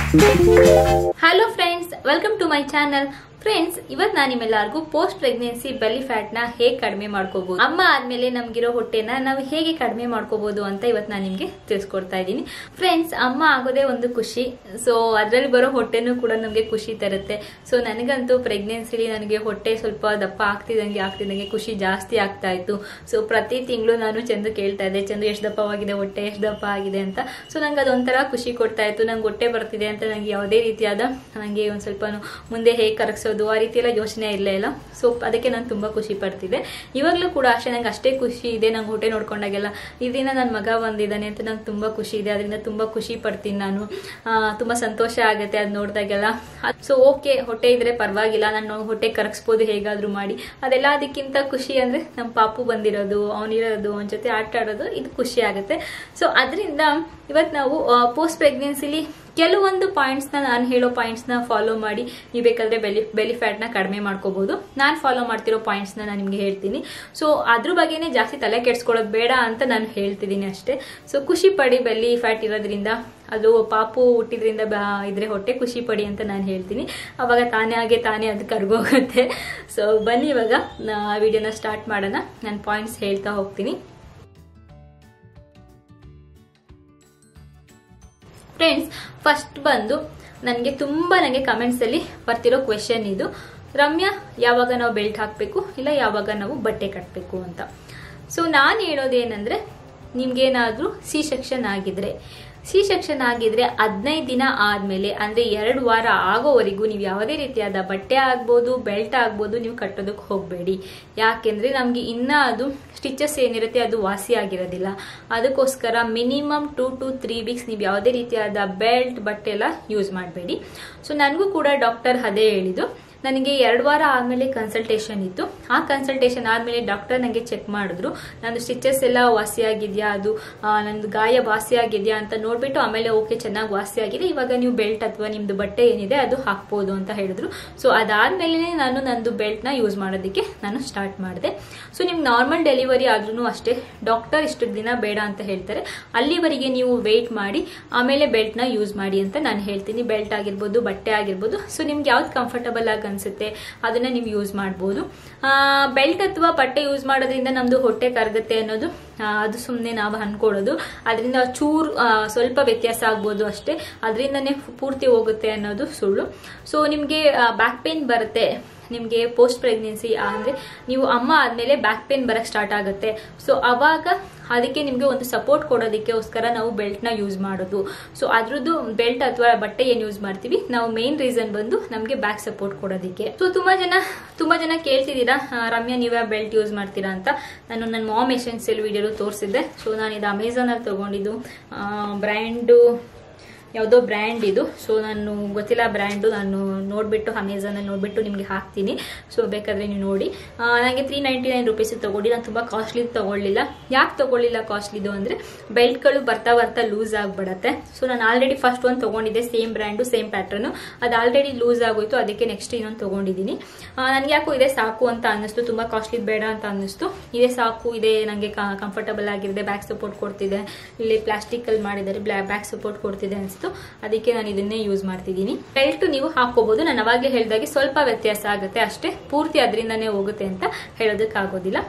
hello friends welcome to my channel friends ಇವತ್ತು ನಾನು ನಿಮ್ಮೆಲ್ಲರಿಗೂ ಪೋಸ್ಟ್ ಪ್ರೆಗ್ನೆನ್ಸಿ ಬೆಲಿ ಫ್ಯಾಟ್ ನ ಹೇಗೆ ಕಡಿಮೆ ಮಾಡ್ಕೋಬಹುದು ಅಮ್ಮ ಆದ್ಮೇಲೆ ನಮ್ಗಿರೋ ಹೊಟ್ಟೆನ ನಾವು ಹೇಗೆ ಕಡಿಮೆ ಮಾಡ್ಕೋಬಹುದು ಅಂತ ಇವತ್ತು ನಾನು ನಿಮ್ಗೆ ತಿಳಿಸ್ಕೊಡ್ತಾ ಇದ್ದೀನಿ ಫ್ರೆಂಡ್ಸ್ ಅಮ್ಮ ಆಗೋದೇ ಒಂದು ಖುಷಿ ಸೊ ಅದ್ರಲ್ಲಿ ಬರೋ ಹೊಟ್ಟೆನೂ ಕೂಡ ನಮಗೆ ಖುಷಿ ತರುತ್ತೆ ಸೊ ನನಗಂತೂ ಪ್ರೆಗ್ನೆನ್ಸಿಲಿ ನನಗೆ ಹೊಟ್ಟೆ ಸ್ವಲ್ಪ ದಪ್ಪ ಆಗ್ತಿದಂಗೆ ಆಗ್ತಿದಂಗೆ ಖುಷಿ ಜಾಸ್ತಿ ಆಗ್ತಾ ಇತ್ತು ಸೊ ಪ್ರತಿ ತಿಂಗಳು ನಾನು ಚಂದು ಕೇಳ್ತಾ ಇದ್ದೆ ಚಂದು ಎಷ್ಟು ದಪ್ಪವಾಗಿದೆ ಹೊಟ್ಟೆ ಎಷ್ಟು ದಪ್ಪ ಆಗಿದೆ ಅಂತ ಸೊ ನಂಗೆ ಅದೊಂಥರ ಖುಷಿ ಕೊಡ್ತಾ ಇತ್ತು ನಂಗೆ ಹೊಟ್ಟೆ ಬರ್ತಿದೆ ಅಂತ ನಂಗೆ ಯಾವುದೇ ರೀತಿಯಾದ ನನಗೆ ಒಂದು ಸ್ವಲ್ಪ ಮುಂದೆ ಹೇಗೆ ಕರಗಿಸೋದು ಆ ರೀತಿ ಎಲ್ಲ ಯೋಚನೆ ಇರಲೇ ಇಲ್ಲ ಸೊ ಅದಕ್ಕೆ ನಾನು ತುಂಬ ಖುಷಿ ಪಡ್ತಿದ್ದೆ ಇವಾಗಲೂ ಕೂಡ ಅಷ್ಟೇ ನಂಗೆ ಅಷ್ಟೇ ಖುಷಿ ಇದೆ ನಂಗೆ ಹೊಟ್ಟೆ ನೋಡ್ಕೊಂಡಾಗೆಲ್ಲ ಇದರಿಂದ ನನ್ನ ಮಗ ಬಂದಿದ್ದಾನೆ ಅಂತ ನಂಗೆ ತುಂಬ ಖುಷಿ ಇದೆ ಅದರಿಂದ ತುಂಬ ಖುಷಿ ಪಡ್ತೀನಿ ನಾನು ಆ, ತುಂಬ ಸಂತೋಷ ಆಗುತ್ತೆ ಅದು ನೋಡಿದಾಗೆಲ್ಲ ಸೊ ಓಕೆ ಹೊಟ್ಟೆ ಇದ್ರೆ ಪರವಾಗಿಲ್ಲ ನಾನು ಹೊಟ್ಟೆ ಕರಗಿಸ್ಬೋದು ಹೇಗಾದರೂ ಮಾಡಿ ಅದೆಲ್ಲ ಅದಕ್ಕಿಂತ ಖುಷಿ ಅಂದರೆ ನಮ್ಮ ಪಾಪು ಬಂದಿರೋದು ಅವನಿರೋದು ಅವನ ಜೊತೆ ಆಟ ಆಡೋದು ಇದು ಖುಷಿ ಆಗುತ್ತೆ ಸೊ ಅದರಿಂದ ಇವತ್ತು ನಾವು ಪೋಸ್ಟ್ ಪ್ರೆಗ್ನೆನ್ಸಿಲಿ ಕೆಲವೊಂದು ಪಾಯಿಂಟ್ಸ್ನ ನಾನು ಹೇಳೋ ಪಾಯಿಂಟ್ಸ್ನ ಫಾಲೋ ಮಾಡಿ ನೀವು ಬೇಕಾದ್ರೆ ಬೆಲಿ ಬೆಲಿ ಫ್ಯಾಟ್ನ ಕಡಿಮೆ ಮಾಡ್ಕೋಬಹುದು ನಾನು ಫಾಲೋ ಮಾಡ್ತಿರೋ ಪಾಯಿಂಟ್ಸ್ನ ನಾನು ನಿಮಗೆ ಹೇಳ್ತೀನಿ ಸೊ ಅದ್ರ ಬಗ್ಗೆನೇ ಜಾಸ್ತಿ ತಲೆ ಕೆಡ್ಸ್ಕೊಳ್ಳೋದು ಬೇಡ ಅಂತ ನಾನು ಹೇಳ್ತಿದ್ದೀನಿ ಅಷ್ಟೇ ಸೊ ಖುಷಿ ಪಡಿ ಬೆಲ್ಲಿ ಫ್ಯಾಟ್ ಇರೋದ್ರಿಂದ ಅದು ಪಾಪು ಹುಟ್ಟಿದ್ರಿಂದ ಬಾ ಇದ್ರೆ ಹೊಟ್ಟೆ ಖುಷಿ ಪಡಿ ಅಂತ ನಾನು ಹೇಳ್ತೀನಿ ಅವಾಗ ತಾನೇ ಹಾಗೆ ತಾನೇ ಅದು ಕರ್ಗೋಗುತ್ತೆ ಸೊ ಬನ್ನಿ ಇವಾಗ ವಿಡಿಯೋನ ಸ್ಟಾರ್ಟ್ ಮಾಡೋಣ ನಾನು ಪಾಯಿಂಟ್ಸ್ ಹೇಳ್ತಾ ಹೋಗ್ತೀನಿ ಫ್ರೆಂಡ್ಸ್ ಫಸ್ಟ್ ಬಂದು ನನಗೆ ತುಂಬ ನನಗೆ ಕಮೆಂಟ್ಸಲ್ಲಿ ಬರ್ತಿರೋ ಕ್ವೆಶನ್ ಇದು ರಮ್ಯಾ ಯಾವಾಗ ನಾವು ಬೆಲ್ಟ್ ಹಾಕಬೇಕು ಇಲ್ಲ ಯಾವಾಗ ನಾವು ಬಟ್ಟೆ ಕಟ್ಟಬೇಕು ಅಂತ ಸೊ ನಾನು ಹೇಳೋದೇನೆಂದರೆ ನಿಮ್ಗೇನಾದರೂ ಸಿ ಸೆಕ್ಷನ್ ಆಗಿದ್ರೆ ಸಿ ಸೆಕ್ಷನ್ ಆಗಿದ್ರೆ ಹದಿನೈದು ದಿನ ಆದಮೇಲೆ ಅಂದರೆ ಎರಡು ವಾರ ಆಗೋವರೆಗೂ ನೀವು ಯಾವುದೇ ರೀತಿಯಾದ ಬಟ್ಟೆ ಆಗ್ಬೋದು ಬೆಲ್ಟ್ ಆಗ್ಬೋದು ನೀವು ಕಟ್ಟೋದಕ್ಕೆ ಹೋಗಬೇಡಿ ಯಾಕೆಂದರೆ ನಮಗೆ ಇನ್ನೂ ಅದು ಸ್ಟಿಚಸ್ ಏನಿರುತ್ತೆ ಅದು ವಾಸಿ ಆಗಿರೋದಿಲ್ಲ ಅದಕ್ಕೋಸ್ಕರ minimum two to three weeks ನೀವು ಯಾವುದೇ ರೀತಿಯಾದ ಬೆಲ್ಟ್ ಬಟ್ಟೆ ಎಲ್ಲ ಯೂಸ್ ಮಾಡಬೇಡಿ ಸೊ ನನಗೂ ಕೂಡ ಡಾಕ್ಟರ್ ಅದೇ ಹೇಳಿದ್ದು ನನಗೆ ಎರಡು ವಾರ ಆದಮೇಲೆ ಕನ್ಸಲ್ಟೇಷನ್ ಇತ್ತು ಆ ಕನ್ಸಲ್ಟೇಷನ್ ಆದಮೇಲೆ ಡಾಕ್ಟರ್ ನನಗೆ ಚೆಕ್ ಮಾಡಿದ್ರು ನಂದು ಸ್ಟಿಚಸ್ ಎಲ್ಲ ವಾಸಿಯಾಗಿದೆಯಾ ಅದು ಆ, ನಂದು ಗಾಯ ವಾಸಿಯಾಗಿದೆಯಾ ಅಂತ ನೋಡ್ಬಿಟ್ಟು ಆಮೇಲೆ ಓಕೆ ಚೆನ್ನಾಗಿ ವಾಸಿಯಾಗಿದೆ ಇವಾಗ ನೀವು ಬೆಲ್ಟ್ ಅಥವಾ ನಿಮ್ದು ಬಟ್ಟೆ ಏನಿದೆ ಅದು ಹಾಕ್ಬೋದು ಅಂತ ಹೇಳಿದ್ರು ಸೊ ಅದಾದ್ಮೇಲೆ ನಾನು ನಂದು ಬೆಲ್ಟ್ನ ಯೂಸ್ ಮಾಡೋದಕ್ಕೆ ನಾನು ಸ್ಟಾರ್ಟ್ ಮಾಡಿದೆ ಸೊ ನಿಮ್ಗೆ ನಾರ್ಮಲ್ ಡೆಲಿವರಿ ಆದ್ರೂ ಅಷ್ಟೇ ಡಾಕ್ಟರ್ ಇಷ್ಟು ದಿನ ಬೇಡ ಅಂತ ಹೇಳ್ತಾರೆ ಅಲ್ಲಿವರೆಗೆ ನೀವು ವೆಯ್ಟ್ ಮಾಡಿ ಆಮೇಲೆ ಬೆಲ್ಟ್ನ ಯೂಸ್ ಮಾಡಿ ಅಂತ ನಾನು ಹೇಳ್ತೀನಿ ಬೆಲ್ಟ್ ಆಗಿರ್ಬೋದು ಬಟ್ಟೆ ಆಗಿರ್ಬೋದು ಸೊ ನಿಮ್ಗೆ ಯಾವ್ದು ಕಂಫರ್ಟಬಲ್ ಆಗಿ ಅನ್ಸುತ್ತೆ ಅದನ್ನ ನೀವು ಯೂಸ್ ಮಾಡ್ಬೋದು ಬೆಲ್ಟ್ ಅಥವಾ ಬಟ್ಟೆ ಯೂಸ್ ಮಾಡೋದ್ರಿಂದ ನಮ್ದು ಹೊಟ್ಟೆ ಕರಗುತ್ತೆ ಅನ್ನೋದು ಆ, ಅದು ಸುಮ್ಮನೆ ನಾವು ಅನ್ಕೊಳ್ಳೋದು ಅದರಿಂದ ಚೂರು ಆ, ಸ್ವಲ್ಪ ವ್ಯತ್ಯಾಸ ಆಗ್ಬೋದು ಅಷ್ಟೇ ಅದರಿಂದನೇ ಪೂರ್ತಿ ಹೋಗುತ್ತೆ ಅನ್ನೋದು ಸುಳ್ಳು ಸೊ ನಿಮಗೆ ಬ್ಯಾಕ್ ಪೇನ್ ಬರುತ್ತೆ ನಿಮಗೆ ಪೋಸ್ಟ್ ಪ್ರೆಗ್ನೆನ್ಸಿ ಅಂದರೆ ನೀವು ಅಮ್ಮ ಆದಮೇಲೆ ಬ್ಯಾಕ್ ಪೇನ್ ಬರಕ್ಕೆ ಸ್ಟಾರ್ಟ್ ಆಗುತ್ತೆ ಸೊ ಅವಾಗ ಅದಕ್ಕೆ ನಿಮಗೆ ಒಂದು ಸಪೋರ್ಟ್ ಕೊಡೋದಕ್ಕೋಸ್ಕರ ನಾವು ಬೆಲ್ಟ್ನ ಯೂಸ್ ಮಾಡೋದು ಸೊ ಅದ್ರದ್ದು ಬೆಲ್ಟ್ ಅಥವಾ ಬಟ್ಟೆ ಏನು ಯೂಸ್ ಮಾಡ್ತೀವಿ ನಾವು ಮೇನ್ ರೀಸನ್ ಬಂದು ನಮಗೆ ಬ್ಯಾಕ್ ಸಪೋರ್ಟ್ ಕೊಡೋದಕ್ಕೆ ಸೊ ತುಂಬಾ ಜನ ತುಂಬಾ ಜನ ಕೇಳ್ತಿದ್ದೀರಾ ಆ, ರಮ್ಯಾ ನೀವೇ ಬೆಲ್ಟ್ ಯೂಸ್ ಮಾಡ್ತೀರಾ ಅಂತ ನಾನು ನನ್ನ ಮಾಮ್ ಎಸೆನ್ಸಿಯಲ್ ವಿಡಿಯೋ ತೋರಿಸಿದ್ದೆ ಸೊ ನಾನು ಇದು ಅಮೆಝಾನಲ್ಲಿ ತೊಗೊಂಡಿದ್ದು ಬ್ರ್ಯಾಂಡು ಯಾವುದೋ ಬ್ರ್ಯಾಂಡ್ ಇದು ಸೊ ನಾನು ಗೊತ್ತಿಲ್ಲ ಬ್ರ್ಯಾಂಡು ನಾನು ನೋಡಿಬಿಟ್ಟು ಅಮೆಝಾನಲ್ಲಿ ನೋಡಿಬಿಟ್ಟು ನಿಮಗೆ ಹಾಕ್ತೀನಿ ಸೊ ಬೇಕಾದರೆ ನೀವು ನೋಡಿ ಆ, ನನಗೆ ತ್ರೀ ನೈಂಟಿ ನೈನ್ ರುಪೀಸ್ ತೊಗೊಂಡು ನಾನು ತುಂಬ ಕಾಸ್ಟ್ಲಿ ತೊಗೊಳ್ಳಿಲ್ಲ ಯಾಕೆ ತೊಗೊಳ್ಳಿಲ್ಲ ಕಾಸ್ಟ್ಲಿದು ಅಂದರೆ ಬೆಲ್ಟ್ಗಳು ಬರ್ತಾ ಬರ್ತಾ ಲೂಸ್ ಆಗಿಬಿಡತ್ತೆ ಸೊ ನಾನು ಆಲ್ರೆಡಿ ಫಸ್ಟ್ ಒಂದು ತೊಗೊಂಡಿದ್ದೆ ಸೇಮ್ ಬ್ರ್ಯಾಂಡು ಸೇಮ್ ಪ್ಯಾಟ್ರನು ಅದು ಆಲ್ರೆಡಿ ಲೂಸ್ ಆಗೋಯ್ತು ಅದಕ್ಕೆ ನೆಕ್ಸ್ಟ್ ಇನ್ನೊಂದು ತೊಗೊಂಡಿದ್ದೀನಿ ನನಗೆ ಯಾಕೋ ಇದೆ ಸಾಕು ಅಂತ ಅನ್ನಿಸ್ತು ತುಂಬ ಕಾಸ್ಟ್ಲಿ ಬೇಡ ಅಂತ ಅನ್ನಿಸ್ತು ಇದೇ ಸಾಕು ಇದೆ ನನಗೆ ಕಂಫರ್ಟಬಲ್ ಆಗಿದೆ ಬ್ಯಾಕ್ ಸಪೋರ್ಟ್ ಕೊಡ್ತಿದೆ ಇಲ್ಲಿ ಪ್ಲಾಸ್ಟಿಕಲ್ಲಿ ಮಾಡಿದ್ದಾರೆ ಬ್ಯಾಕ್ ಸಪೋರ್ಟ್ ಕೊಡ್ತಿದೆ ಅನಿಸ್ತು ಅದಕ್ಕೆ ನಾನು ಇದನ್ನೇ ಯೂಸ್ ಮಾಡ್ತಿದ್ದೀನಿ ಬೆಲ್ಟ್ ನೀವು ಹಾಕೋಬಹುದು ನಾನು ಅವಾಗಲೇ ಹೇಳಿದಾಗೆ ಸ್ವಲ್ಪ ವ್ಯತ್ಯಾಸ ಆಗುತ್ತೆ ಅಷ್ಟೇ ಪೂರ್ತಿ ಅದರಿಂದನೇ ಹೋಗುತ್ತೆ ಅಂತ ಹೇಳೋದಕ್ಕಾಗೋದಿಲ್ಲ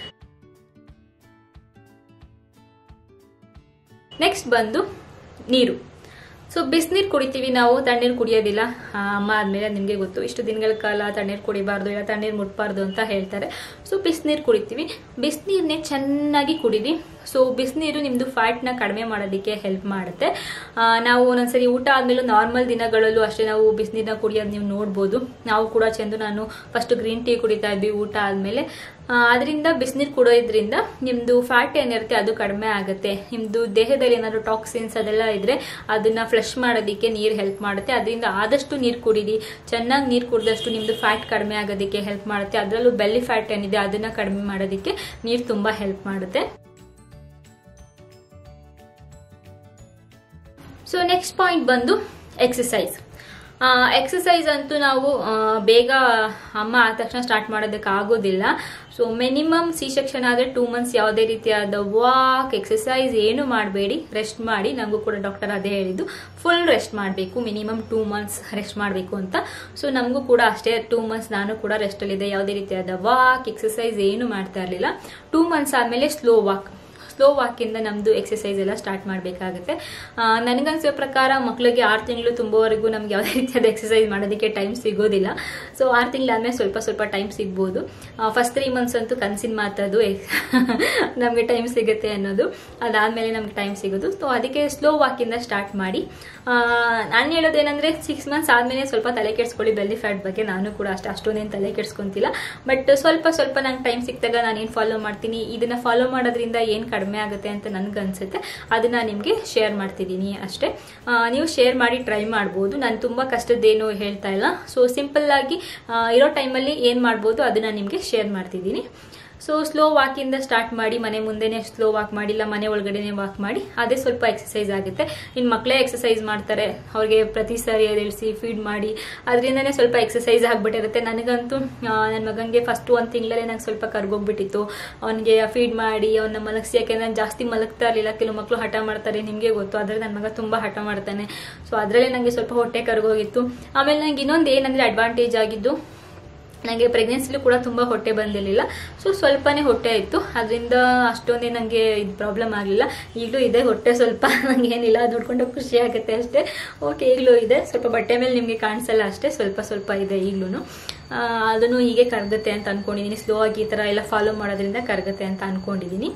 ನೆಕ್ಸ್ಟ್ ಬಂದು ನೀರು ಸೊ ಬಿಸಿನೀರು ಕುಡಿತೀವಿ ನಾವು ತಣ್ಣೀರು ಕುಡಿಯೋದಿಲ್ಲ ಆ, ಅಮ್ಮ ಆದಮೇಲೆ ನಿಮಗೆ ಗೊತ್ತು ಇಷ್ಟು ದಿನಗಳ ಕಾಲ ತಣ್ಣೀರು ಕುಡಿಬಾರ್ದು ಇಲ್ಲ ತಣ್ಣೀರು ಮುಟ್ಬಾರ್ದು ಅಂತ ಹೇಳ್ತಾರೆ ಸೊ ಬಿಸಿನೀರು ಕುಡಿತೀವಿ ಬಿಸಿನೀರನ್ನೇ ಚೆನ್ನಾಗಿ ಕುಡೀರಿ ಸೊ ಬಿಸಿನೀರು ನಿಮ್ಮದು ಫ್ಯಾಟ್ನ ಕಡಿಮೆ ಮಾಡೋದಕ್ಕೆ ಹೆಲ್ಪ್ ಮಾಡುತ್ತೆ ಆ, ನಾವು ಒಂದೊಂದ್ಸರಿ ಊಟ ಆದಮೇಲೂ ನಾರ್ಮಲ್ ದಿನಗಳಲ್ಲೂ ಅಷ್ಟೇ ನಾವು ಬಿಸಿನೀರನ್ನ ಕುಡಿಯೋದು ನೀವು ನೋಡ್ಬೋದು ನಾವು ಕೂಡ ಚೆಂದು ನಾನು ಫಸ್ಟ್ ಗ್ರೀನ್ ಟೀ ಕುಡಿತಾ ಇದ್ವಿ ಊಟ ಆದಮೇಲೆ ಅದರಿಂದ ಬಿಸಿನೀರು ಕುಡಿಯೋದ್ರಿಂದ ನಿಮ್ಮದು ಫ್ಯಾಟ್ ಏನಿರುತ್ತೆ ಅದು ಕಡಿಮೆ ಆಗುತ್ತೆ ನಿಮ್ಮದು ದೇಹದಲ್ಲಿ ಏನಾದರೂ ಟಾಕ್ಸಿನ್ಸ್ ಅದೆಲ್ಲ ಇದ್ರೆ ಅದನ್ನ ಫ್ಲಶ್ ಮಾಡೋದಕ್ಕೆ ನೀರು ಹೆಲ್ಪ್ ಮಾಡುತ್ತೆ ಅದರಿಂದ ಆದಷ್ಟು ನೀರು ಕುಡೀರಿ ಚೆನ್ನಾಗಿ ನೀರು ಕುಡಿದಷ್ಟು ನಿಮ್ಮದು ಫ್ಯಾಟ್ ಕಡಿಮೆ ಆಗೋದಕ್ಕೆ ಹೆಲ್ಪ್ ಮಾಡುತ್ತೆ ಅದರಲ್ಲೂ ಬೆಲ್ಲಿ ಫ್ಯಾಟ್ ಏನಿದೆ ಅದನ್ನ ಕಡಿಮೆ ಮಾಡೋದಕ್ಕೆ ನೀರು ತುಂಬ ಹೆಲ್ಪ್ ಮಾಡುತ್ತೆ ಸೊ ನೆಕ್ಸ್ಟ್ ಪಾಯಿಂಟ್ ಬಂದು ಎಕ್ಸಸೈಸ್ ಎಕ್ಸಸೈಸ್ ಅಂತೂ ನಾವು ಆ, ಬೇಗ ಅಮ್ಮ ಆದ ತಕ್ಷಣ ಸ್ಟಾರ್ಟ್ ಮಾಡೋದಕ್ಕೆ ಆಗೋದಿಲ್ಲ ಸೊ ಮಿನಿಮಮ್ ಸಿ ಸೆಕ್ಷನ್ ಆದರೆ ಟೂ ಮಂತ್ಸ್ ಯಾವುದೇ ರೀತಿಯಾದ ವಾಕ್ ಎಕ್ಸಸೈಸ್ ಏನು ಮಾಡಬೇಡಿ ರೆಸ್ಟ್ ಮಾಡಿ ನನಗೂ ಕೂಡ ಡಾಕ್ಟರ್ ಅದೇ ಹೇಳಿದ್ದು ಫುಲ್ ರೆಸ್ಟ್ ಮಾಡಬೇಕು ಮಿನಿಮಮ್ ಟೂ ಮಂತ್ಸ್ ರೆಸ್ಟ್ ಮಾಡಬೇಕು ಅಂತ ಸೊ ನಮಗೂ ಕೂಡ ಅಷ್ಟೇ ಟೂ ಮಂತ್ಸ್ ನಾನು ಕೂಡ ರೆಸ್ಟಲ್ಲಿದೆ ಯಾವುದೇ ರೀತಿಯಾದ ವಾಕ್ ಎಕ್ಸಸೈಸ್ ಏನು ಮಾಡ್ತಾ ಇರಲಿಲ್ಲ ಟೂ ಮಂತ್ಸ್ ಆದಮೇಲೆ ಸ್ಲೋ ವಾಕ್ ಸ್ಲೋ ವಾಕಿಂದ ನಮ್ಮದು ಎಕ್ಸಸೈಸ್ ಎಲ್ಲ ಸ್ಟಾರ್ಟ್ ಮಾಡಬೇಕಾಗುತ್ತೆ ನನಗನ್ಸೋ ಪ್ರಕಾರ ಮಕ್ಕಳಿಗೆ ಆರು ತಿಂಗಳು ತುಂಬುವವರೆಗೂ ನಮ್ಗೆ ಯಾವುದೇ ರೀತಿಯಾದ ಎಕ್ಸಸೈಸ್ ಮಾಡೋದಕ್ಕೆ ಟೈಮ್ ಸಿಗೋದಿಲ್ಲ ಸೊ ಆರು ತಿಂಗಳಾದ್ಮೇಲೆ ಸ್ವಲ್ಪ ಸ್ವಲ್ಪ ಟೈಮ್ ಸಿಗ್ಬೋದು ಫಸ್ಟ್ ತ್ರೀ ಮಂತ್ಸ್ ಅಂತೂ ಕನಸಿನ ಮಾತದು ನಮಗೆ ಟೈಮ್ ಸಿಗುತ್ತೆ ಅನ್ನೋದು ಅದಾದಮೇಲೆ ನಮ್ಗೆ ಟೈಮ್ ಸಿಗೋದು ಸೊ ಅದಕ್ಕೆ ಸ್ಲೋ ವಾಕಿಂದ ಸ್ಟಾರ್ಟ್ ಮಾಡಿ ನಾನು ಹೇಳೋದೇನೆಂದರೆ ಸಿಕ್ಸ್ ಮಂತ್ಸ್ ಆದಮೇಲೆ ಸ್ವಲ್ಪ ತಲೆ ಕೆಡಿಸ್ಕೊಳ್ಳಿ ಬೆಲ್ಲಿ ಫ್ಯಾಟ್ ಬಗ್ಗೆ ನಾನು ಕೂಡ ಅಷ್ಟು ಅಷ್ಟೊಂದೇನು ತಲೆ ಕೆಡಿಸ್ಕೊಂತಿಲ್ಲ ಬಟ್ ಸ್ವಲ್ಪ ಸ್ವಲ್ಪ ನಂಗೆ ಟೈಮ್ ಸಿಕ್ತಾಗ ನಾನು ಏನು ಫಾಲೋ ಮಾಡ್ತೀನಿ ಇದನ್ನು ಫಾಲೋ ಮಾಡೋದ್ರಿಂದ ಏನು ಕಡಿಮೆ ಆಗುತ್ತೆ ಅಂತ ನನಗೆ ಅನಿಸುತ್ತೆ ಅದನ್ನು ನಿಮಗೆ ಶೇರ್ ಮಾಡ್ತಿದ್ದೀನಿ ಅಷ್ಟೇ ನೀವು ಶೇರ್ ಮಾಡಿ ಟ್ರೈ ಮಾಡ್ಬೋದು ನಾನು ತುಂಬ ಕಷ್ಟದ್ದೇನು ಹೇಳ್ತಾ ಇಲ್ಲ ಸೊ ಸಿಂಪಲ್ಲಾಗಿ ಇರೋ ಟೈಮಲ್ಲಿ ಏನು ಮಾಡ್ಬೋದು ಅದನ್ನು ನಿಮಗೆ ಶೇರ್ ಮಾಡ್ತಿದ್ದೀನಿ ಸೊ ಸ್ಲೋ ವಾಕಿಂದ ಸ್ಟಾರ್ಟ್ ಮಾಡಿ ಮನೆ ಮುಂದೆನೇ ಸ್ಲೋ ವಾಕ್ ಮಾಡಿಲ್ಲ ಮನೆ ಒಳಗಡೆನೆ ವಾಕ್ ಮಾಡಿ ಅದೇ ಸ್ವಲ್ಪ ಎಕ್ಸಸೈಸ್ ಆಗುತ್ತೆ ಇನ್ನು ಮಕ್ಕಳೇ ಎಕ್ಸಸೈಸ್ ಮಾಡ್ತಾರೆ ಅವ್ರಿಗೆ ಪ್ರತಿ ಸಾರಿ ಎದ್ದೇಳಿಸಿ ಫೀಡ್ ಮಾಡಿ ಅದರಿಂದನೇ ಸ್ವಲ್ಪ ಎಕ್ಸಸೈಸ್ ಆಗಿಬಿಟ್ಟಿರುತ್ತೆ ನನಗಂತೂ ನನ್ನ ಮಗನಿಗೆ ಫಸ್ಟ್ ಒಂದು ತಿಂಗಳಲ್ಲೇ ನಂಗೆ ಸ್ವಲ್ಪ ಕರ್ಗೋಗ್ಬಿಟ್ಟಿತ್ತು ಅವನಿಗೆ ಫೀಡ್ ಮಾಡಿ ಅವನ್ನ ಮಲಗಿಸಿ ಯಾಕೆ ನಾನು ಜಾಸ್ತಿ ಮಲಗ್ತಾ ಇರಲಿಲ್ಲ ಕೆಲವು ಮಕ್ಕಳು ಹಠ ಮಾಡ್ತಾರೆ ನಿಮಗೆ ಗೊತ್ತು ಅದರಲ್ಲಿ ನನ್ನ ಮಗ ತುಂಬ ಹಠ ಮಾಡ್ತಾನೆ ಸೊ ಅದರಲ್ಲೇ ನನಗೆ ಸ್ವಲ್ಪ ಹೊಟ್ಟೆ ಕರ್ಗೋಗಿತ್ತು ಆಮೇಲೆ ನಂಗೆ ಇನ್ನೊಂದು ಏನಂದರೆ ಅಡ್ವಾಂಟೇಜ್ ಆಗಿದ್ದು ನನಗೆ ಪ್ರೆಗ್ನೆನ್ಸಿಲೂ ಕೂಡ ತುಂಬ ಹೊಟ್ಟೆ ಬಂದಿರಲಿಲ್ಲ ಸೊ ಸ್ವಲ್ಪನೇ ಹೊಟ್ಟೆ ಇತ್ತು ಅದರಿಂದ ಅಷ್ಟೊಂದೇ ನನಗೆ ಇದು ಪ್ರಾಬ್ಲಮ್ ಆಗಲಿಲ್ಲ ಈಗಲೂ ಇದೆ ಹೊಟ್ಟೆ ಸ್ವಲ್ಪ ನನಗೆ ಏನಿಲ್ಲ ನೋಡ್ಕೊಂಡು ಖುಷಿ ಆಗುತ್ತೆ ಅಷ್ಟೇ ಓಕೆ ಈಗಲೂ ಇದೆ ಸ್ವಲ್ಪ ಬಟ್ಟೆ ಮೇಲೆ ನಿಮಗೆ ಕಾಣಿಸಲ್ಲ ಅಷ್ಟೇ ಸ್ವಲ್ಪ ಸ್ವಲ್ಪ ಇದೆ ಈಗಲೂ ಅದನ್ನು ಹೀಗೆ ಕರಗುತ್ತೆ ಅಂತ ಅನ್ಕೊಂಡಿದ್ದೀನಿ ಸ್ಲೋ ಆಗಿ ಈ ಥರ ಎಲ್ಲ ಫಾಲೋ ಮಾಡೋದ್ರಿಂದ ಕರಗುತ್ತೆ ಅಂತ ಅನ್ಕೊಂಡಿದ್ದೀನಿ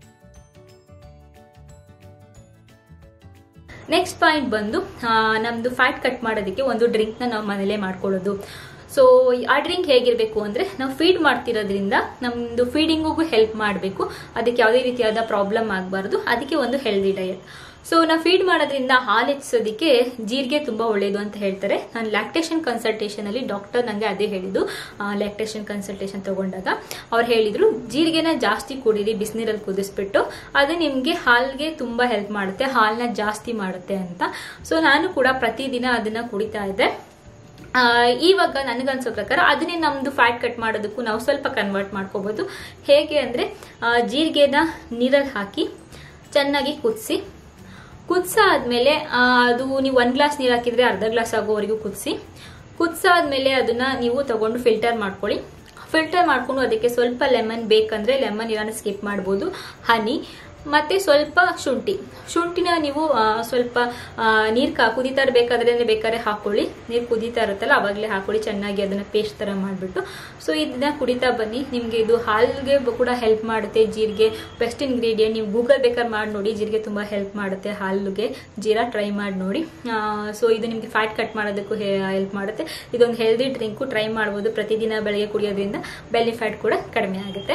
ನೆಕ್ಸ್ಟ್ ಪಾಯಿಂಟ್ ಬಂದು ನಮ್ಮದು ಫ್ಯಾಟ್ ಕಟ್ ಮಾಡೋದಕ್ಕೆ ಒಂದು ಡ್ರಿಂಕ್ನ ನಾವು ಮನೇಲೇ ಮಾಡ್ಕೊಳ್ಳೋದು ಸೊ ಆ ಡ್ರಿಂಕ್ ಹೇಗಿರಬೇಕು ಅಂದರೆ ನಾವು ಫೀಡ್ ಮಾಡ್ತಿರೋದ್ರಿಂದ ನಮ್ಮದು ಫೀಡಿಂಗಿಗೂ ಹೆಲ್ಪ್ ಮಾಡಬೇಕು ಅದಕ್ಕೆ ಯಾವುದೇ ರೀತಿಯಾದ ಪ್ರಾಬ್ಲಮ್ ಆಗಬಾರ್ದು ಅದಕ್ಕೆ ಒಂದು ಹೆಲ್ದಿ ಡಯಟ್ ಸೊ ನಾವು ಫೀಡ್ ಮಾಡೋದ್ರಿಂದ ಹಾಲು ಹೆಚ್ಚಿಸೋದಕ್ಕೆ ಜೀರಿಗೆ ತುಂಬ ಒಳ್ಳೆಯದು ಅಂತ ಹೇಳ್ತಾರೆ ನಾನು ಲ್ಯಾಕ್ಟೇಷನ್ ಕನ್ಸಲ್ಟೇಷನಲ್ಲಿ ಡಾಕ್ಟರ್ ನನಗೆ ಅದೇ ಹೇಳಿದ್ದು ಲ್ಯಾಕ್ಟೇಷನ್ ಕನ್ಸಲ್ಟೇಷನ್ ತಗೊಂಡಾಗ ಅವ್ರು ಹೇಳಿದರು ಜೀರಿಗೆನ ಜಾಸ್ತಿ ಕುಡೀರಿ ಬಿಸಿನೀರಲ್ಲಿ ಕುದಿಸ್ಬಿಟ್ಟು ಅದು ನಿಮಗೆ ಹಾಲಿಗೆ ತುಂಬ ಹೆಲ್ಪ್ ಮಾಡುತ್ತೆ ಹಾಲನ್ನ ಜಾಸ್ತಿ ಮಾಡುತ್ತೆ ಅಂತ ಸೊ ನಾನು ಕೂಡ ಪ್ರತಿದಿನ ಅದನ್ನು ಕುಡಿತಾ ಇದ್ದೆ ಇವಾಗ ನನಗನ್ಸೋ ಪ್ರಕಾರ ಅದನ್ನೇ ನಮ್ಮದು ಫ್ಯಾಟ್ ಕಟ್ ಮಾಡೋದಕ್ಕೂ ನಾವು ಸ್ವಲ್ಪ ಕನ್ವರ್ಟ್ ಮಾಡ್ಕೋಬೋದು ಹೇಗೆ ಅಂದರೆ ಜೀರಿಗೆನ ನೀರಲ್ಲಿ ಹಾಕಿ ಚೆನ್ನಾಗಿ ಕುದಿಸಿ ಕುದಿಸಾದ್ಮೇಲೆ ಅದು ನೀವು ಒಂದು ಗ್ಲಾಸ್ ನೀರು ಹಾಕಿದ್ರೆ ಅರ್ಧ ಗ್ಲಾಸ್ ಆಗೋವರೆಗೂ ಕುದಿಸಿ ಕುದಿಸಾದ್ಮೇಲೆ ಅದನ್ನ ನೀವು ತಗೊಂಡು ಫಿಲ್ಟರ್ ಮಾಡ್ಕೊಳ್ಳಿ ಫಿಲ್ಟರ್ ಮಾಡ್ಕೊಂಡು ಅದಕ್ಕೆ ಸ್ವಲ್ಪ ಲೆಮನ್ ಬೇಕಂದ್ರೆ ಲೆಮನ್ ಇರೋಣ ಸ್ಕಿಪ್ ಮಾಡ್ಬೋದು ಹನಿ ಮತ್ತೆ ಸ್ವಲ್ಪ ಶುಂಠಿ ಶುಂಠಿನ ನೀವು ಸ್ವಲ್ಪ ನೀರು ಕಾ ಕುದೀತಾ ಇರಬೇಕಾದ್ರೆ ಬೇಕಾದ್ರೆ ಹಾಕೊಳ್ಳಿ ನೀರು ಕುದೀತಾ ಇರುತ್ತಲ್ಲ ಅವಾಗಲೇ ಹಾಕೊಳ್ಳಿ ಚೆನ್ನಾಗಿ ಅದನ್ನ ಪೇಸ್ಟ್ ಥರ ಮಾಡಿಬಿಟ್ಟು ಸೊ ಇದನ್ನ ಕುಡಿತಾ ಬನ್ನಿ ನಿಮಗೆ ಇದು ಹಾಲಿಗೆ ಕೂಡ ಹೆಲ್ಪ್ ಮಾಡುತ್ತೆ ಜೀರಿಗೆ ಬೆಸ್ಟ್ ಇಂಗ್ರೀಡಿಯೆಂಟ್ ನೀವು ಗೂಗಲ್ ಬೇಕಾದ್ರೆ ಮಾಡಿ ನೋಡಿ ಜೀರಿಗೆ ತುಂಬ ಹೆಲ್ಪ್ ಮಾಡುತ್ತೆ ಹಾಲಿಗೆ ಜೀರಾ ಟ್ರೈ ಮಾಡಿ ನೋಡಿ ಸೊ ಇದು ನಿಮಗೆ ಫ್ಯಾಟ್ ಕಟ್ ಮಾಡೋದಕ್ಕೂ ಹೆಲ್ಪ್ ಮಾಡುತ್ತೆ ಇದೊಂದು ಹೆಲ್ದಿ ಡ್ರಿಂಕು ಟ್ರೈ ಮಾಡ್ಬೋದು ಪ್ರತಿದಿನ ಬೆಳಗ್ಗೆ ಕುಡಿಯೋದ್ರಿಂದ ಬೆಲ್ಲಿ ಫ್ಯಾಟ್ ಕೂಡ ಕಡಿಮೆ ಆಗುತ್ತೆ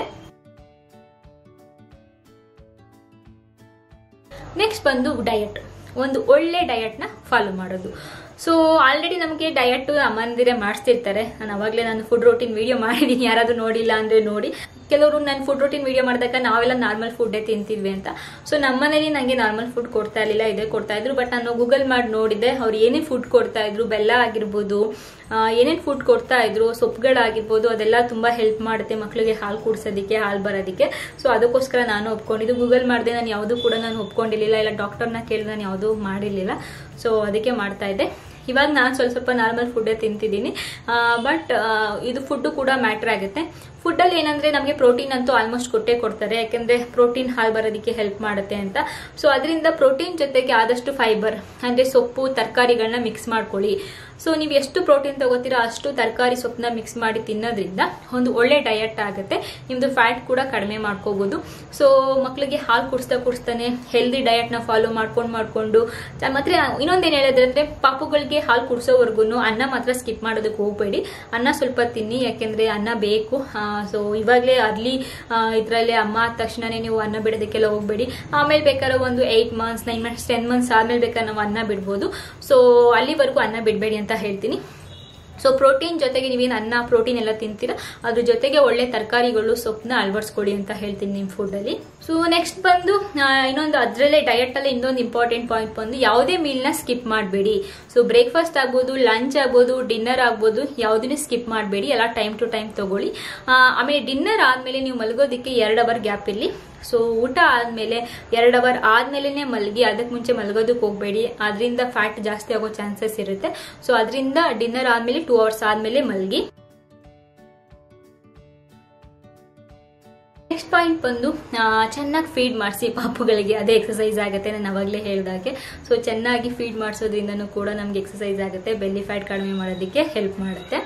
ನೆಕ್ಸ್ಟ್ ಬಂದು ಡಯಟ್ ಒಂದು ಒಳ್ಳೆ ಡಯಟ್ನ ಫಾಲೋ ಮಾಡೋದು ಸೊ ಆಲ್ರೆಡಿ ನಮಗೆ ಡಯಟ್ ಅಮ್ಮಂದಿರೇ ಮಾಡಿಸ್ತಿರ್ತಾರೆ ನಾನು ಅವಾಗಲೇ ನಾನು ಫುಡ್ ರೋಟೀನ್ ವಿಡಿಯೋ ಮಾಡಿದ್ದೀನಿ ಯಾರಾದರೂ ನೋಡಿಲ್ಲ ಅಂದರೆ ನೋಡಿ ಕೆಲವರು ನಾನು ಫುಡ್ ರೋಟೀನ್ ವಿಡಿಯೋ ಮಾಡಿದಾಗ ನಾವೆಲ್ಲ ನಾರ್ಮಲ್ ಫುಡ್ಡೇ ತಿಂತಿದ್ವಿ ಅಂತ ಸೊ ನಮ್ಮನೇಲಿ ನನಗೆ ನಾರ್ಮಲ್ ಫುಡ್ ಕೊಡ್ತಾ ಇರಲಿಲ್ಲ ಇದೇ ಕೊಡ್ತಾ ಇದ್ರು ಬಟ್ ನಾನು ಗೂಗಲ್ ಮಾಡಿ ನೋಡಿದ್ದೆ ಅವ್ರು ಏನೇನು ಫುಡ್ ಕೊಡ್ತಾ ಇದ್ರು ಬೆಲ್ಲ ಆಗಿರ್ಬೋದು ಏನೇನು ಫುಡ್ ಕೊಡ್ತಾ ಇದ್ರು ಸೊಪ್ಪುಗಳಾಗಿರ್ಬೋದು ಅದೆಲ್ಲ ತುಂಬ ಹೆಲ್ಪ್ ಮಾಡುತ್ತೆ ಮಕ್ಕಳಿಗೆ ಹಾಲು ಕುಡಿಸೋದಕ್ಕೆ ಹಾಲು ಬರೋದಕ್ಕೆ ಸೊ ಅದಕ್ಕೋಸ್ಕರ ನಾನು ಒಪ್ಕೊಂಡಿದ್ದು ಗೂಗಲ್ ಮಾಡಿದೆ ನಾನು ಯಾವುದೂ ಕೂಡ ನಾನು ಒಪ್ಕೊಂಡಿರಲಿಲ್ಲ ಇಲ್ಲ ಡಾಕ್ಟರ್ನ ಕೇಳಿ ನಾನು ಯಾವುದೂ ಮಾಡಿರಲಿಲ್ಲ ಸೊ ಅದಕ್ಕೆ ಮಾಡ್ತಾ ಇದ್ದೆ ಇವಾಗ ನಾನು ಸ್ವಲ್ಪ ಸ್ವಲ್ಪ ನಾರ್ಮಲ್ ಫುಡ್ಡೇ ತಿಂತಿದ್ದೀನಿ ಬಟ್ ಇದು ಫುಡ್ಡು ಕೂಡ ಮ್ಯಾಟ್ರ್ ಆಗುತ್ತೆ ಫುಡ್ಡಲ್ಲಿ ಏನಂದ್ರೆ ನಮಗೆ ಪ್ರೋಟೀನ್ ಅಂತೂ ಆಲ್ಮೋಸ್ಟ್ ಕೊಟ್ಟೇ ಕೊಡ್ತಾರೆ ಯಾಕೆಂದ್ರೆ ಪ್ರೋಟೀನ್ ಹಾಲು ಬರೋದಕ್ಕೆ ಹೆಲ್ಪ್ ಮಾಡುತ್ತೆ ಅಂತ ಸೊ ಅದರಿಂದ ಪ್ರೋಟೀನ್ ಜೊತೆಗೆ ಆದಷ್ಟು ಫೈಬರ್ ಅಂದ್ರೆ ಸೊಪ್ಪು ತರಕಾರಿಗಳನ್ನ ಮಿಕ್ಸ್ ಮಾಡ್ಕೊಳ್ಳಿ ಸೊ ನೀವು ಎಷ್ಟು ಪ್ರೋಟೀನ್ ತಗೋತೀರಾ ಅಷ್ಟು ತರಕಾರಿ ಸೊಪ್ಪನ್ನ ಮಿಕ್ಸ್ ಮಾಡಿ ತಿನ್ನೋದ್ರಿಂದ ಒಂದು ಒಳ್ಳೆ ಡಯಟ್ ಆಗುತ್ತೆ ನಿಮ್ದು ಫ್ಯಾಟ್ ಕೂಡ ಕಡಿಮೆ ಮಾಡ್ಕೋಬಹುದು ಸೊ ಮಕ್ಕಳಿಗೆ ಹಾಲು ಕುಡಿಸ್ತಾ ಕುಡಿಸ್ತಾನೆ ಹೆಲ್ದಿ ಡಯಟ್ನ ಫಾಲೋ ಮಾಡ್ಕೊಂಡು ಮಾಡ್ಕೊಂಡು ಮತ್ತೆ ಇನ್ನೊಂದೇನು ಹೇಳಿದ್ರೆ ಪಾಪುಗಳಿಗೆ ಹಾಲು ಕುಡಿಸೋವರೆಗೂ ಅನ್ನ ಮಾತ್ರ ಸ್ಕಿಪ್ ಮಾಡೋದಕ್ಕೆ ಹೋಗಬೇಡಿ ಅನ್ನ ಸ್ವಲ್ಪ ತಿನ್ನಿ ಯಾಕೆಂದ್ರೆ ಅನ್ನ ಬೇಕು ಸೊ ಇವಾಗಲೇ ಅರ್ಲಿ ಇದರಲ್ಲೇ ಅಮ್ಮ ಆದ ತಕ್ಷಣನೇ ನೀವು ಅನ್ನ ಬಿಡೋದಕ್ಕೆಲ್ಲ ಹೋಗಬೇಡಿ ಆಮೇಲೆ ಬೇಕಾದ್ರೆ ಒಂದು eight months nine months ten months ಆದ್ಮೇಲೆ ಬೇಕಾದ್ರೆ ನಾವು ಅನ್ನ ಬಿಡ್ಬೋದು ಸೊ ಅಲ್ಲಿವರೆಗೂ ಅನ್ನ ಬಿಡಬೇಡಿ ಅಂತ ಹೇಳ್ತೀನಿ ಸೊ ಪ್ರೋಟೀನ್ ಜೊತೆಗೆ ನೀವೇನು ಅನ್ನ ಪ್ರೋಟೀನ್ ಎಲ್ಲ ತಿಂತೀರಾ ಅದ್ರ ಜೊತೆಗೆ ಒಳ್ಳೆ ತರಕಾರಿಗಳು ಸೊಪ್ಪನ್ನ ಅಳವಡಿಸ್ಕೊಳ್ಳಿ ಅಂತ ಹೇಳ್ತೀನಿ ನಿಮ್ಮ ಫುಡ್ಡಲ್ಲಿ ಸೊ ನೆಕ್ಸ್ಟ್ ಬಂದು ಆ, ಇನ್ನೊಂದು ಅದರಲ್ಲೇ ಡಯಟಲ್ಲಿ ಇನ್ನೊಂದು ಇಂಪಾರ್ಟೆಂಟ್ ಪಾಯಿಂಟ್ ಬಂದು ಯಾವುದೇ ಮೀಲ್ನ ಸ್ಕಿಪ್ ಮಾಡಬೇಡಿ ಸೊ ಬ್ರೇಕ್ಫಾಸ್ಟ್ ಆಗ್ಬೋದು ಲಂಚ್ ಆಗ್ಬೋದು ಡಿನ್ನರ್ ಆಗ್ಬೋದು ಯಾವುದನ್ನೇ ಸ್ಕಿಪ್ ಮಾಡಬೇಡಿ ಎಲ್ಲ ಟೈಮ್ ಟು ಟೈಮ್ ತಗೊಳ್ಳಿ ಆ, ಆಮೇಲೆ ಡಿನ್ನರ್ ಆದಮೇಲೆ ನೀವು ಮಲಗೋದಕ್ಕೆ ಎರಡು ಅವರ್ ಗ್ಯಾಪ್ ಇರಲಿ ಸೊ ಊಟ ಆದಮೇಲೆ ಎರಡು ಅವರ್ ಆದ್ಮೇಲೆ ಮಲಗಿ ಅದಕ್ಕೆ ಮುಂಚೆ ಮಲಗೋದಕ್ಕೆ ಹೋಗಬೇಡಿ ಅದರಿಂದ ಫ್ಯಾಟ್ ಜಾಸ್ತಿ ಆಗೋ ಚಾನ್ಸಸ್ ಇರುತ್ತೆ ಸೊ ಅದರಿಂದ ಡಿನ್ನರ್ ಆದಮೇಲೆ ಟೂ ಅವರ್ಸ್ ಆದಮೇಲೆ ಮಲಗಿ ನೆಕ್ಸ್ಟ್ ಪಾಯಿಂಟ್ ಬಂದು ಚೆನ್ನಾಗಿ ಫೀಡ್ ಮಾಡಿಸಿ ಪಾಪುಗಳಿಗೆ ಅದೇ ಎಕ್ಸಸೈಸ್ ಆಗುತ್ತೆ ನಾನು ಅವಾಗಲೇ ಹೇಳಿದಾಗೆ ಸೊ ಚೆನ್ನಾಗಿ ಫೀಡ್ ಮಾಡಿಸೋದ್ರಿಂದನೂ ಕೂಡ ನಮ್ಗೆ ಎಕ್ಸಸೈಸ್ ಆಗುತ್ತೆ ಬೆಲ್ಲಿ ಫ್ಯಾಟ್ ಕಡಿಮೆ ಮಾಡೋದಕ್ಕೆ ಹೆಲ್ಪ್ ಮಾಡುತ್ತೆ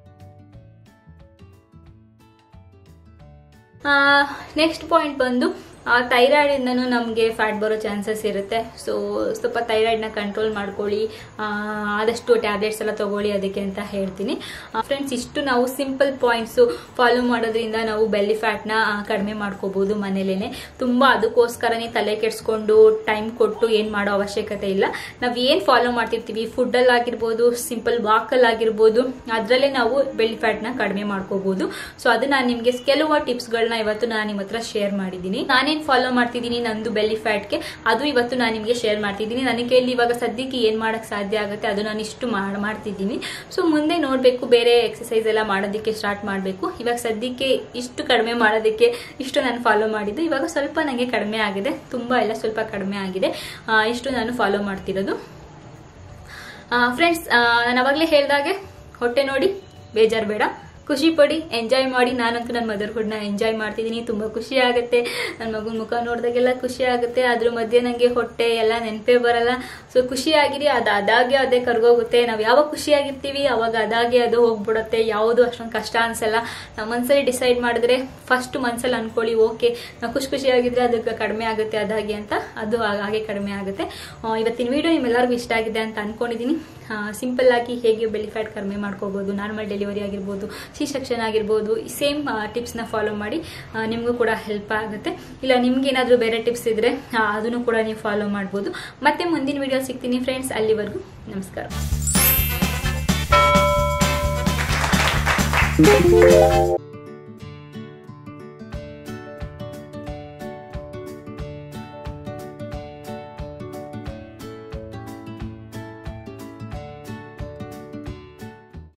ನೆಕ್ಸ್ಟ್ ಪಾಯಿಂಟ್ ಬಂದು ಥೈರಾಯ್ಡ್ ಇಂದನೂ ನಮಗೆ ಫ್ಯಾಟ್ ಬರೋ ಚಾನ್ಸಸ್ ಇರುತ್ತೆ ಸೊ ಸ್ವಲ್ಪ ಥೈರಾಯ್ಡ್ನ ಕಂಟ್ರೋಲ್ ಮಾಡ್ಕೊಳ್ಳಿ ಆ, ಆದಷ್ಟು ಟ್ಯಾಬ್ಲೆಟ್ಸ್ ಎಲ್ಲ ತಗೊಳ್ಳಿ ಅದಕ್ಕೆ ಅಂತ ಹೇಳ್ತೀನಿ ಫ್ರೆಂಡ್ಸ್ ಇಷ್ಟು ನಾವು ಸಿಂಪಲ್ ಪಾಯಿಂಟ್ಸು ಫಾಲೋ ಮಾಡೋದ್ರಿಂದ ನಾವು ಬೆಲ್ಲಿ ಫ್ಯಾಟ್ನ ಕಡಿಮೆ ಮಾಡ್ಕೋಬಹುದು ಮನೇಲೇನೆ ತುಂಬ ಅದಕ್ಕೋಸ್ಕರನೇ ತಲೆ ಕೆಡಿಸ್ಕೊಂಡು ಟೈಮ್ ಕೊಟ್ಟು ಏನು ಮಾಡೋ ಅವಶ್ಯಕತೆ ಇಲ್ಲ ನಾವು ಏನು ಫಾಲೋ ಮಾಡ್ತಿರ್ತೀವಿ ಫುಡ್ಡಲ್ಲಿ ಆಗಿರ್ಬೋದು ಸಿಂಪಲ್ ವಾಕಲ್ಲಿ ಆಗಿರ್ಬೋದು ಅದರಲ್ಲೇ ನಾವು ಬೆಲ್ಲಿ ಫ್ಯಾಟ್ನ ಕಡಿಮೆ ಮಾಡ್ಕೋಬಹುದು ಸೊ ಅದು ನಾನು ನಿಮಗೆ ಕೆಲವು ಟಿಪ್ಸ್ಗಳನ್ನ ಇವತ್ತು ನಾನು ನಿಮ್ಮ ಹತ್ರ ಶೇರ್ ಮಾಡಿದ್ದೀನಿ ನಾನೇನು ಫಾಲೋ ಮಾಡ್ತಿದ್ದೀನಿ ನಂದು ಬೆಲ್ಲಿ ಫ್ಯಾಟ್ಗೆ ಅದು ಇವತ್ತು ನಾನು ನಿಮಗೆ ಶೇರ್ ಮಾಡ್ತಿದ್ದೀನಿ ನನಗೆ ಇಲ್ಲಿ ಇವಾಗ ಸದ್ಯಕ್ಕೆ ಏನು ಮಾಡಕ್ ಸಾಧ್ಯ ಆಗುತ್ತೆ ಅದು ನಾನು ಇಷ್ಟು ಮಾಡ್- ಮಾಡ್ತಿದ್ದೀನಿ ಸೊ ಮುಂದೆ ನೋಡಬೇಕು ಬೇರೆ ಎಕ್ಸಸೈಸ್ ಎಲ್ಲ ಮಾಡೋದಕ್ಕೆ ಸ್ಟಾರ್ಟ್ ಮಾಡಬೇಕು ಇವಾಗ ಸದ್ಯಕ್ಕೆ ಇಷ್ಟು ಕಡಿಮೆ ಮಾಡೋದಕ್ಕೆ ಇಷ್ಟು ನಾನು ಫಾಲೋ ಮಾಡಿದ್ದು ಇವಾಗ ಸ್ವಲ್ಪ ನನಗೆ ಕಡಿಮೆ ಆಗಿದೆ ತುಂಬ ಎಲ್ಲ ಸ್ವಲ್ಪ ಕಡಿಮೆ ಆಗಿದೆ ಆ, ಇಷ್ಟು ನಾನು ಫಾಲೋ ಮಾಡ್ತಿರೋದು ಫ್ರೆಂಡ್ಸ್ ನಾನು ಅವಾಗಲೇ ಹೇಳ್ದಾಗೆ ಹೊಟ್ಟೆ ನೋಡಿ ಬೇಜಾರು ಬೇಡ ಖುಷಿ ಪಡಿ ಎಂಜಾಯ್ ಮಾಡಿ ನಾನಂತೂ ನನ್ನ ಮದರ್ಹುಡ್ನ ಎಂಜಾಯ್ ಮಾಡ್ತಿದ್ದೀನಿ ತುಂಬ ಖುಷಿ ಆಗುತ್ತೆ ನನ್ನ ಮಗನ ಮುಖ ನೋಡಿದಾಗೆಲ್ಲ ಖುಷಿ ಆಗುತ್ತೆ ಅದ್ರ ಮಧ್ಯೆ ನನಗೆ ಹೊಟ್ಟೆ ಎಲ್ಲ ನೆನಪೇ ಬರಲ್ಲ ಸೊ ಖುಷಿಯಾಗಿರಿ ಅದು ಅದಾಗೆ ಅದೇ ಕರ್ಗೋಗುತ್ತೆ ನಾವು ಯಾವಾಗ ಖುಷಿಯಾಗಿರ್ತೀವಿ ಅವಾಗ ಅದಾಗೆ ಅದು ಹೋಗ್ಬಿಡುತ್ತೆ ಯಾವುದು ಅಷ್ಟೊಂದು ಕಷ್ಟ ಅನ್ಸಲ್ಲ ನಾವು ಮನ್ಸಲ್ಲಿ ಡಿಸೈಡ್ ಮಾಡಿದ್ರೆ ಫಸ್ಟ್ ಮನ್ಸಲ್ಲಿ ಅನ್ಕೊಳ್ಳಿ ಓಕೆ ನಾವು ಖುಷಿ ಖುಷಿಯಾಗಿದ್ರೆ ಅದಕ್ಕೆ ಕಡಿಮೆ ಆಗುತ್ತೆ ಅದಾಗಿ ಅಂತ ಅದು ಆ- ಹಾಗೆ ಕಡಿಮೆ ಆಗುತ್ತೆ ಆ, ಇವತ್ತಿನ ವಿಡಿಯೋ ನಿಮ್ಮೆಲ್ಲರಿಗೂ ಇಷ್ಟ ಆಗಿದೆ ಅಂತ ಅನ್ಕೊಂಡಿದ್ದೀನಿ ಸಿಂಪಲ್ ಆಗಿ ಹೇಗೆ ಬೆಲಿ ಫ್ಯಾಟ್ ಕಡಿಮೆ ಮಾಡ್ಕೋಬಹುದು ನಾರ್ಮಲ್ ಡೆಲಿವರಿ ಆಗಿರ್ಬೋದು ಸಿ ಸೆಕ್ಷನ್ ಆಗಿರ್ಬೋದು ಸೇಮ್ ಟಿಪ್ಸ್ನ ಫಾಲೋ ಮಾಡಿ ಆ, ನಿಮಗೂ ಕೂಡ ಹೆಲ್ಪ್ ಆಗುತ್ತೆ ಇಲ್ಲ ನಿಮ್ಗೆ ಏನಾದರೂ ಬೇರೆ ಟಿಪ್ಸ್ ಇದ್ರೆ ಆ, ಅದನ್ನು ಕೂಡ ನೀವು ಫಾಲೋ ಮಾಡ್ಬೋದು ಮತ್ತೆ ಮುಂದಿನ ವಿಡಿಯೋ ಸಿಗ್ತೀನಿ ಫ್ರೆಂಡ್ಸ್ ಅಲ್ಲಿವರೆಗೂ ನಮಸ್ಕಾರ